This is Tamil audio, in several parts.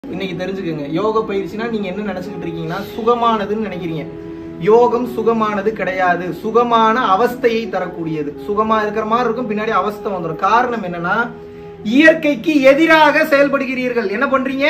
இன்னைக்கு தெரிஞ்சுக்கோங்க யோக பயிற்சினா நீங்க என்ன நினைச்சுக்கிட்டு இருக்கீங்கன்னா சுகமானதுன்னு நினைக்கிறீங்க யோகம் சுகமானது கிடையாது சுகமான அவஸ்தையை தரக்கூடியது சுகமா இருக்கிற மாதிரி இருக்கும் பின்னாடி அவஸ்தை வந்துடும் காரணம் என்னன்னா இயற்கைக்கு எதிராக செயல்படுகிறீர்கள் என்ன பண்றீங்க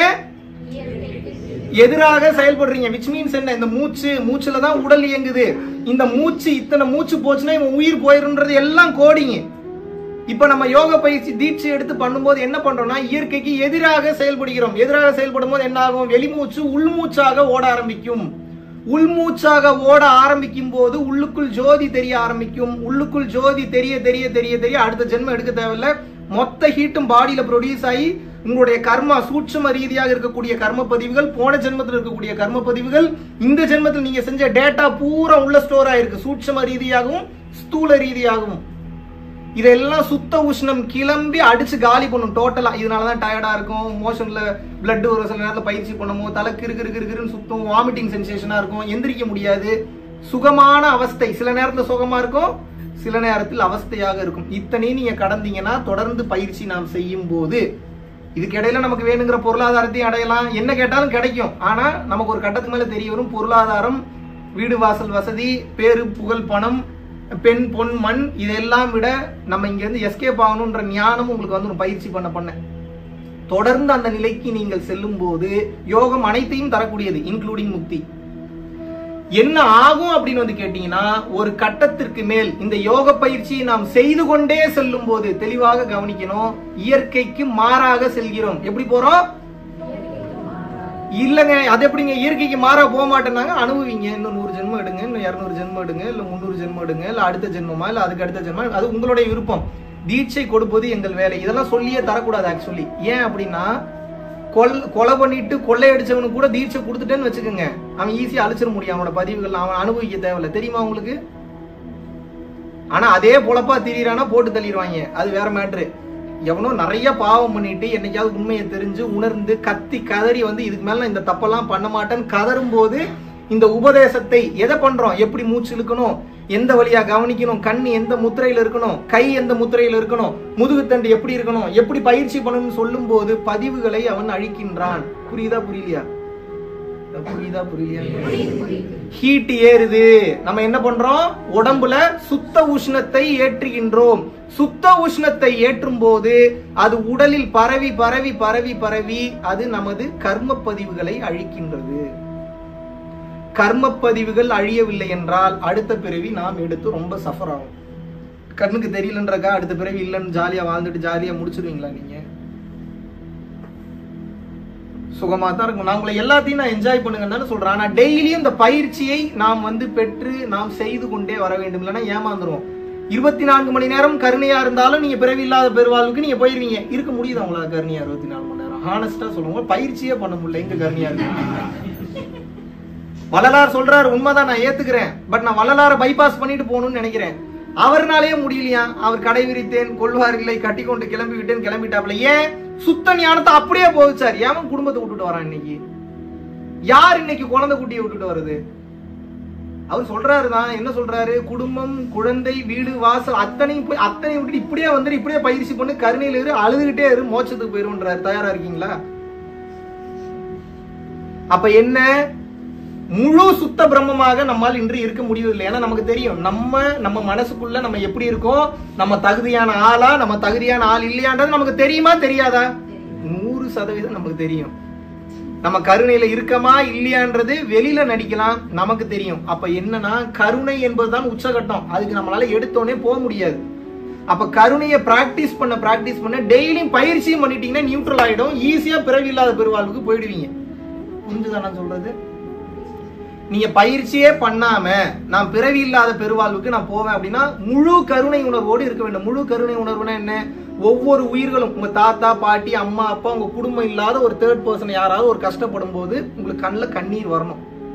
எதிராக செயல்படுறீங்க விச் மீன்ஸ் என்ன இந்த மூச்சு மூச்சுல தான் உடல் இயங்குது இந்த மூச்சு இத்தனை மூச்சு போச்சுன்னா இவன் உயிர் போயிருன்றது எல்லாம் கோடிங்க இப்ப நம்ம யோக பயிற்சி தீட்சை எடுத்து பண்ணும்போது என்ன பண்றோம்னா இயற்கைக்கு எதிராக செயல்படுகிறோம் எதிராக செயல்படும் போது என்ன ஆகும் வெளிமூச்சு உள்மூச்சாக ஓட ஆரம்பிக்கும் உள்மூச்சாக ஓட ஆரம்பிக்கும் போது உள்ளுக்குள் ஜோதி தெரிய ஆரம்பிக்கும் உள்ளுக்குள் ஜோதி தெரிய தெரிய தெரிய தெரிய அடுத்த ஜென்மம் எடுக்க தேவையில்ல மொத்த ஹீட்டும் பாடியில ப்ரொடியூஸ் ஆகி உங்களுடைய கர்மா சூட்சும ரீதியாக இருக்கக்கூடிய கர்ம பதிவுகள் போன ஜென்மத்தில் இருக்கக்கூடிய கர்ம பதிவுகள் இந்த ஜென்மத்தில் நீங்க செஞ்ச டேட்டா பூரா உள்ள ஸ்டோர் ஆயிருக்கு சூட்சும ரீதியாகவும் ஸ்தூல ரீதியாகவும் இதெல்லாம் சுத்த உஷ்ணம் கிளம்பி அடிச்சு காலி பண்ணும் டோட்டலா இதனாலதான் டயர்டா இருக்கும் மோஷன்ல பிளட் ஒரு சில நேரத்துல பயிற்சி பண்ணும்போது தலை கிரு கிரு கிரு கிருன்னு சுத்தம் வாமிட்டிங் சென்சேஷனா இருக்கும் எந்திரிக்க முடியாது சுகமான அவஸ்தை சில நேரத்துல சுகமா இருக்கும் சில நேரத்தில் அவஸ்தையாக இருக்கும் இத்தனையும் நீங்க கடந்தீங்கன்னா தொடர்ந்து பயிற்சி நாம் செய்யும் போது இதுக்கு இடையில நமக்கு வேணுங்கிற பொருளாதாரத்தையும் அடையலாம் என்ன கேட்டாலும் கிடைக்கும் ஆனா நமக்கு ஒரு கட்டத்துக்கு மேல தெரிய வரும் பொருளாதாரம் வீடு வாசல் வசதி பேரு புகழ் பணம் பெண் பொன் மண் இதெல்லாம் விட நம்ம இங்க இருந்து எஸ்கேப் ஆகணும்ன்ற ஞானம் உங்களுக்கு வந்து ஒரு பயிற்சி பண்ண பண்ண தொடர்ந்து அந்த நிலைக்கு நீங்கள் செல்லும் போது யோகம் அனைத்தையும் தரக்கூடியது இன்க்ளூடிங் முக்தி என்ன ஆகும் அப்படின்னு வந்து கேட்டீங்கன்னா ஒரு கட்டத்திற்கு மேல் இந்த யோக பயிற்சியை நாம் செய்து கொண்டே செல்லும் போது தெளிவாக கவனிக்கணும் இயற்கைக்கு மாறாக செல்கிறோம் எப்படி போறோம் இல்லங்க அது எப்படிங்க இயற்கைக்கு மாறா போக மாட்டேன்னாங்க அனுபவிங்க இன்னும் நூறு ஜென்மம் எடுங்க இன்னும் இருநூறு ஜென்மம் எடுங்க இல்ல முந்நூறு ஜென்மம் எடுங்க இல்ல அடுத்த ஜென்மமா இல்ல அதுக்கு அடுத்த ஜென்மம் அது உங்களுடைய விருப்பம் தீட்சை கொடுப்பது எங்கள் வேலை இதெல்லாம் சொல்லியே தரக்கூடாது ஆக்சுவலி ஏன் அப்படின்னா கொல் கொலை பண்ணிட்டு கொள்ளையடிச்சவனுக்கு கூட தீட்சை கொடுத்துட்டேன்னு வச்சுக்கோங்க அவன் ஈஸியா அழிச்சிட முடியும் அவனோட பதிவுகள் அவன் அனுபவிக்க தேவையில்ல தெரியுமா உங்களுக்கு ஆனா அதே பொழப்பா திரியறானா போட்டு தள்ளிடுவாங்க அது வேற மேட்ரு எவனோ நிறைய பாவம் பண்ணிட்டு என்னைக்காவது உண்மையை தெரிஞ்சு உணர்ந்து கத்தி கதறி வந்து இதுக்கு மேல நான் இந்த தப்பெல்லாம் பண்ண மாட்டேன்னு கதறும் போது இந்த உபதேசத்தை எதை பண்றோம் எப்படி மூச்சு இழுக்கணும் எந்த வழியா கவனிக்கணும் கண் எந்த முத்திரையில இருக்கணும் கை எந்த முத்திரையில இருக்கணும் முதுகுத்தண்டு எப்படி இருக்கணும் எப்படி பயிற்சி பண்ணணும்னு சொல்லும் போது பதிவுகளை அவன் அழிக்கின்றான் புரியுதா புரியலையா புரியுதா புரியலையா ஹீட் ஏறுது நம்ம என்ன பண்றோம் உடம்புல சுத்த உஷ்ணத்தை ஏற்றுகின்றோம் சுத்த உஷ்ணத்தை ஏற்றும் போது அது உடலில் பரவி பரவி பரவி பரவி அது நமது கர்ம பதிவுகளை அழிக்கின்றது கர்ம பதிவுகள் அழியவில்லை என்றால் அடுத்த பிறவி நாம் எடுத்து ரொம்ப சஃபர் ஆகும் கண்ணுக்கு தெரியலன்றக்கா அடுத்த பிறவி இல்லைன்னு ஜாலியா வாழ்ந்துட்டு ஜாலியா முடிச்சிருவீங்களா நீங்க சுகமா தான் இருக்கும் நான் உங்களை எல்லாத்தையும் நான் என்ஜாய் பண்ணுங்கன்னு தானே சொல்றேன் ஆனா டெய்லியும் இந்த பயிற்சியை நாம் வந்து பெற்று நாம் செய்து கொண்டே வர வேண்டும் இல்லைன்னா ஏமாந்துருவோம் இருபத்தி நான்கு மணி நேரம் கருணையா இருந்தாலும் நீங்க பிறவி இல்லாத பெருவாழ்வுக்கு நீங்க போயிருவீங்க இருக்க முடியுது உங்களால கருணையா இருபத்தி நாலு மணி நேரம் ஹானஸ்டா சொல்லுங்க பயிற்சியே பண்ண முடியல எங்க கருணையா இருக்கு வள்ளலார் சொல்றாரு உண்மைதான் நான் ஏத்துக்கிறேன் பட் நான் வள்ளலார பைபாஸ் பண்ணிட்டு போகணும்னு நினைக்கிறேன் அவர்னாலே முடியலையா அவர் கடை விரித்தேன் கொள்வார்களை கட்டி கொண்டு கிளம்பி விட்டேன் கிளம்பிட்டாப்ல ஏன் சுத்த ஞானத்தை அப்படியே போகுச்சார் ஏன் குடும்பத்தை விட்டுட்டு வரான் இன்னைக்கு யார் இன்னைக்கு குழந்தை குட்டியை விட்டுட்டு வருது அவர் சொல்றாரு தான் என்ன சொல்றாரு குடும்பம் குழந்தை வீடு வாசல் அத்தனையும் போய் அத்தனையும் விட்டுட்டு இப்படியே வந்துட்டு இப்படியே பயிற்சி பண்ணி கருணையில இரு அழுதுகிட்டே இரு மோட்சத்துக்கு போயிருன்றாரு தயாரா இருக்கீங்களா அப்ப என்ன முழு சுத்த பிரம்மமாக நம்மால் இன்று இருக்க முடியவில்லை ஏன்னா நமக்கு தெரியும் நம்ம நம்ம மனசுக்குள்ள நம்ம எப்படி இருக்கோம் நம்ம தகுதியான ஆளா நம்ம தகுதியான ஆள் இல்லையான்றது நமக்கு தெரியுமா தெரியாதா நூறு சதவீதம் நமக்கு தெரியும் நம்ம கருணையில இருக்கமா இல்லையான்றது வெளியில நடிக்கலாம் நமக்கு தெரியும் அப்ப என்னன்னா கருணை என்பதுதான் உச்சகட்டம் அதுக்கு நம்மளால எடுத்தோடனே போக முடியாது அப்ப கருணையை பிராக்டிஸ் பண்ண பிராக்டிஸ் பண்ண டெய்லியும் பயிற்சியும் பண்ணிட்டீங்கன்னா நியூட்ரல் ஆயிடும் ஈஸியா பிறவி இல்லாத பெருவாழ்வுக்கு போயிடுவீங்க புரிஞ்சுதா நான் சொல்றது நீங்க பயிற்சியே பண்ணாம நான் பிறவி இல்லாத பெருவாழ்வுக்கு நான் போவேன் அப்படின்னா முழு கருணை உணர்வோடு இருக்க வேண்டும் முழு கருணை உணர்வுனா என்ன ஒவ்வொரு உயிர்களும் உங்க தாத்தா பாட்டி அம்மா அப்பா உங்க குடும்பம் இல்லாத ஒரு தேர்ட் பர்சன் யாராவது ஒரு கஷ்டப்படும் போது உங்களுக்கு கண்ணில் கண்ணீர் வரணும்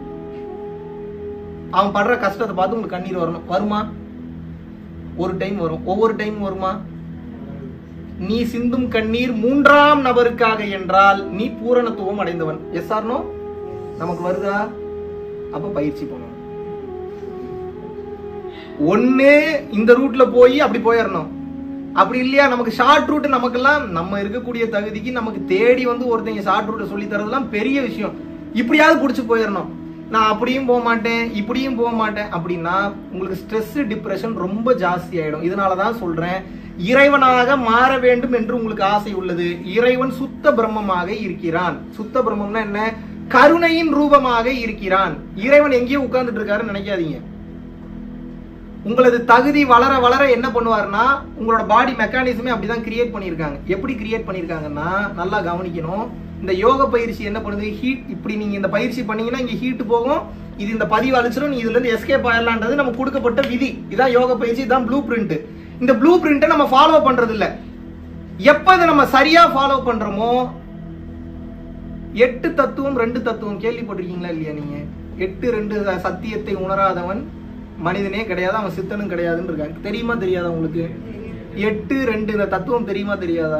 அவன் படுற கஷ்டத்தை பார்த்து உங்களுக்கு கண்ணீர் வரணும் வருமா ஒரு டைம் வரும் ஒவ்வொரு டைம் வருமா நீ சிந்தும் கண்ணீர் மூன்றாம் நபருக்காக என்றால் நீ பூரணத்துவம் அடைந்தவன் எஸ் ஆர்னோ நமக்கு வருதா அப்ப பயிற்சி பண்ணணும் ஒண்ணு இந்த ரூட்ல போய் அப்படி போயிடணும் அப்படி இல்லையா நமக்கு ஷார்ட் ரூட் நமக்கெல்லாம் நம்ம இருக்கக்கூடிய தகுதிக்கு நமக்கு தேடி வந்து ஒருத்தங்க ஷார்ட் ரூட் சொல்லி தரதெல்லாம் பெரிய விஷயம் இப்படியாவது புடிச்சு போயிடணும் நான் அப்படியும் போக மாட்டேன் இப்படியும் போக மாட்டேன் அப்படின்னா உங்களுக்கு ஸ்ட்ரெஸ் டிப்ரெஷன் ரொம்ப ஜாஸ்தி ஆயிடும் இதனால தான் சொல்றேன் இறைவனாக மாற வேண்டும் என்று உங்களுக்கு ஆசை உள்ளது இறைவன் சுத்த பிரம்மமாக இருக்கிறான் சுத்த பிரம்மம்னா என்ன கருணையின் ரூபமாக இருக்கிறான் இறைவன் எங்கேயோ உட்கார்ந்துட்டு இருக்காருன்னு நினைக்காதீங்க உங்களது தகுதி வளர வளர என்ன பண்ணுவாருன்னா உங்களோட பாடி மெக்கானிசமே அப்படிதான் கிரியேட் பண்ணியிருக்காங்க எப்படி கிரியேட் பண்ணியிருக்காங்கன்னா நல்லா கவனிக்கணும் இந்த யோக பயிற்சி என்ன பண்ணுது ஹீட் இப்படி நீங்க இந்த பயிற்சி பண்ணீங்கன்னா இங்க ஹீட் போகும் இது இந்த பதிவு அழிச்சிடும் நீ இதுல இருந்து எஸ்கேப் ஆயிடலான்றது நமக்கு கொடுக்கப்பட்ட விதி இதான் யோக பயிற்சி இதான் ப்ளூ பிரிண்ட் இந்த ப்ளூ பிரிண்ட்டை நம்ம ஃபாலோ பண்றது இல்ல எப்ப இதை நம்ம சரியா ஃபாலோ பண்றோமோ எட்டு தத்துவம் ரெண்டு தத்துவம் கேள்விப்பட்டிருக்கீங்களா இல்லையா நீங்க எட்டு ரெண்டு ச- சத்தியத்தை உணராதவன் மனிதனே கிடையாது அவன் சித்தனும் கிடையாதுன்னு இருக்காங்க தெரியுமா தெரியாதா உங்களுக்கு எட்டு ரெண்டு இந்த தத்துவம் தெரியுமா தெரியாதா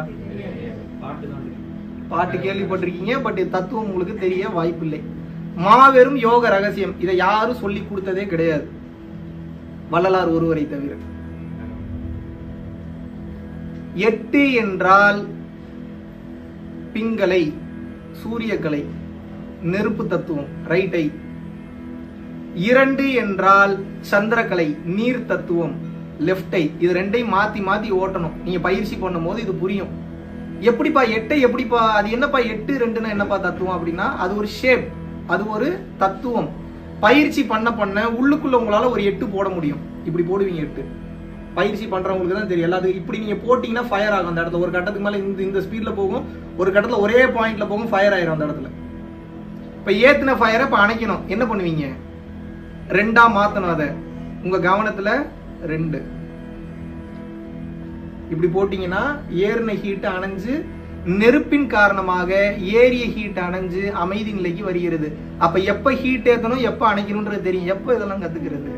பாட்டு கேள்விப்பட்டிருக்கீங்க பட் தத்துவம் உங்களுக்கு தெரிய வாய்ப்பில்லை மாபெரும் யோக ரகசியம் இதை யாரும் சொல்லி கொடுத்ததே கிடையாது வள்ளலார் ஒருவரை தவிர எட்டு என்றால் பிங்கலை சூரியக்கலை நெருப்பு தத்துவம் ரைட் ஐ இரண்டு என்றால் சந்திரக்கலை நீர் தத்துவம் லெஃப்ட் ஐ இது ரெண்டையும் மாத்தி மாத்தி ஓட்டணும் நீங்க பயிற்சி பண்ணும்போது இது புரியும் எப்படிப்பா எட்டை எப்படிப்பா அது என்னப்பா எட்டு ரெண்டுன்னா என்னப்பா தத்துவம் அப்படின்னா அது ஒரு ஷேப் அது ஒரு தத்துவம் பயிற்சி பண்ண பண்ண உள்ளுக்குள்ள உங்களால ஒரு எட்டு போட முடியும் இப்படி போடுவீங்க எட்டு பயிற்சி பண்றவங்களுக்கு தான் தெரியும் அது இப்படி நீங்க போட்டீங்கன்னா ஃபயர் ஆகும் அந்த இடத்துல ஒரு கட்டத்துக்கு மேல இந்த இந்த ஸ்பீட்ல போகும் ஒரு கட்டத்துல ஒரே பாயிண்ட்ல போகும் ஃபயர் ஆயிரும் அந்த இடத்துல இப்ப ஏத்துன ஃபயரை இப்ப அணைக்கணும் என்ன பண்ணுவீங்க ரெண்டா மாத்தணும் அதை உங்க கவனத்துல ரெண்டு இப்படி போட்டீங்கன்னா ஏறின ஹீட் அணைஞ்சு நெருப்பின் காரணமாக ஏரிய ஹீட் அணைஞ்சு அமைதி நிலைக்கு வருகிறது அப்ப எப்ப ஹீட் ஏத்தணும் எப்ப அணைக்கணும்ன்றது தெரியும் எப்ப இதெல்லாம் கத்துக்கிறது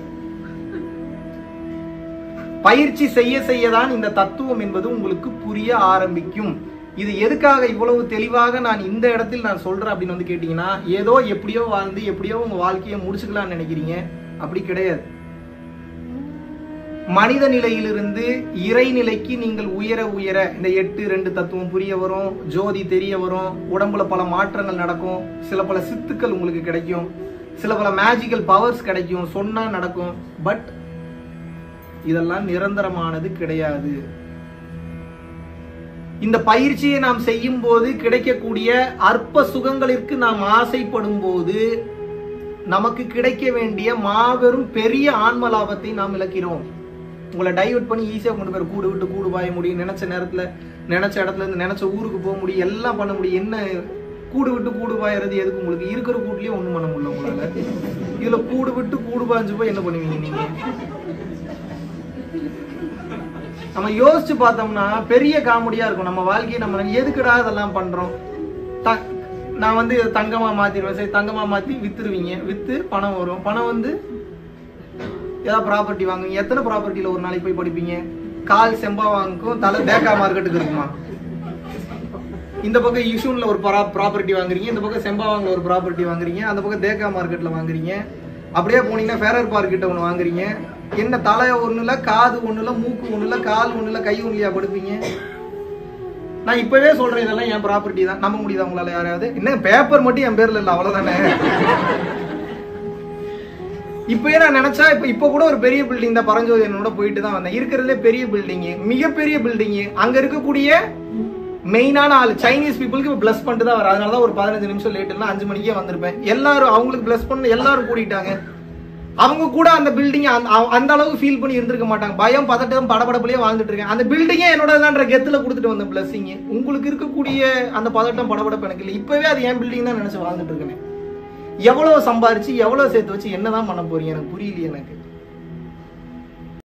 பயிற்சி செய்ய செய்யதான் இந்த தத்துவம் என்பது உங்களுக்கு புரிய ஆரம்பிக்கும் இது எதுக்காக இவ்வளவு தெளிவாக நான் இந்த இடத்தில் நான் சொல்றேன் அப்படின்னு வந்து கேட்டீங்கன்னா ஏதோ எப்படியோ வாழ்ந்து எப்படியோ உங்க வாழ்க்கையை முடிச்சுக்கலாம்னு நினைக்கிறீங்க அப்படி கிடையாது மனித நிலையிலிருந்து இறைநிலைக்கு நீங்கள் உயர உயர இந்த எட்டு ரெண்டு தத்துவம் புரிய வரும் ஜோதி தெரிய வரும் உடம்புல பல மாற்றங்கள் நடக்கும் சில பல சித்துக்கள் உங்களுக்கு கிடைக்கும் சில பல மேஜிக்கல் பவர்ஸ் கிடைக்கும் சொன்னா நடக்கும் பட் இதெல்லாம் நிரந்தரமானது கிடையாது இந்த பயிற்சியை நாம் செய்யும் போது கிடைக்கக்கூடிய அற்ப சுகங்களிற்கு நாம் ஆசைப்படும் போது நமக்கு கிடைக்க வேண்டிய மாபெரும் பெரிய ஆன்ம லாபத்தை நாம் இழக்கிறோம் உங்களை டைவர்ட் பண்ணி ஈஸியா கொண்டு போய் கூடு விட்டு கூடு பாய முடியும் நினைச்ச நேரத்துல நினைச்ச இடத்துல இருந்து நினைச்ச ஊருக்கு போக முடியும் எல்லாம் பண்ண முடியும் என்ன கூடு விட்டு கூடு பாயறது எதுக்கு உங்களுக்கு இருக்கிற கூட்லயே ஒண்ணும் பண்ண முடியல உங்களால இதுல கூடு விட்டு கூடு பாய்ஞ்சு போய் என்ன பண்ணுவீங்க நீங்க நம்ம யோசிச்சு பார்த்தோம்னா பெரிய காமெடியா இருக்கும் நம்ம வாழ்க்கையை நம்ம எதுக்குடா இதெல்லாம் பண்றோம் த- நான் வந்து இதை தங்கமா மாத்திடுவேன் சரி தங்கமா மாத்தி வித்துருவீங்க வித்து பணம் வரும் பணம் வந்து ஏதாவது ப்ராப்பர்ட்டி வாங்குவீங்க எத்தனை ப்ராப்பர்ட்டியில ஒரு நாளைக்கு போய் படிப்பீங்க கால் செம்பா வாங்குக்கும் தலை தேக்கா மார்க்கெட்டுக்கு இருக்குமா இந்த பக்கம் இஷூன்ல ஒரு ப்ராப்பர்ட்டி வாங்குறீங்க இந்த பக்கம் செம்பாவாங்கல ஒரு ப்ராப்பர்ட்டி வாங்குறீங்க அந்த பக்கம் தேக்கா மார்க்கெட்ல வாங்குறீங்க அப்படியே போனீங்கன்னா ஃபேரர் பார்க் கிட்ட ஒன்று வாங்குறீங்க என்ன தலை ஒண்ணு இல்ல காது ஒண்ணு இல்ல மூக்கு ஒண்ணு இல்ல கால் ஒண்ணு இல்ல கை ஒண்ணு இல்லையா படுப்பீங்க நான் இப்பவே சொல்றேன் இதெல்லாம் என் ப்ராப்பர்ட்டி தான் நம்ப முடியுதா உங்களால யாராவது என்ன பேப்பர் மட்டும் என் பேர்ல இல்ல அவ்வளவுதானே இப்பயே நான் நினைச்சா இப்ப இப்ப கூட ஒரு பெரிய பில்டிங் தான் பரஞ்சோதி என்னோட போயிட்டு தான் வந்தேன் இருக்கிறதுலே பெரிய பில்டிங் மிகப்பெரிய பில்டிங் அங்க இருக்கக்கூடிய மெயினான ஆள் சைனீஸ் பீப்புளுக்கு பிளஸ் பண்ணிட்டு தான் வர அதனால தான் ஒரு பதினஞ்சு நிமிஷம் லேட் இல்லைன்னா அஞ்சு மணிக்கே வந்திருப்பேன் எல்லாரும் அவங்களுக்கு பிளஸ் பண்ண எல்லாரும் கூட்டிட்டாங்க அவங்க கூட அந்த பில்டிங் அந்த அளவுக்கு ஃபீல் பண்ணி இருந்திருக்க மாட்டாங்க பயம் பதட்டம் படபடப்புலயே வாழ்ந்துட்டு இருக்கேன் அந்த பில்டிங்கே என்னோட கெத்துல கொடுத்துட்டு வந்த பிளஸிங் உங்களுக்கு இருக்கக்கூடிய அந்த பதட்டம் படபடப்பு எனக்கு இல்லை இப்பவே அது என் பில்டிங் தான் நினைச்சு வாழ்ந்துட்டு இருக்கேன் எவ்வளவு சம்பாரிச்சு எவ்வளவு சேர்த்து வச்சு என்னதான் பண்ண போறீங்க எனக்கு புரியலையே எனக்கு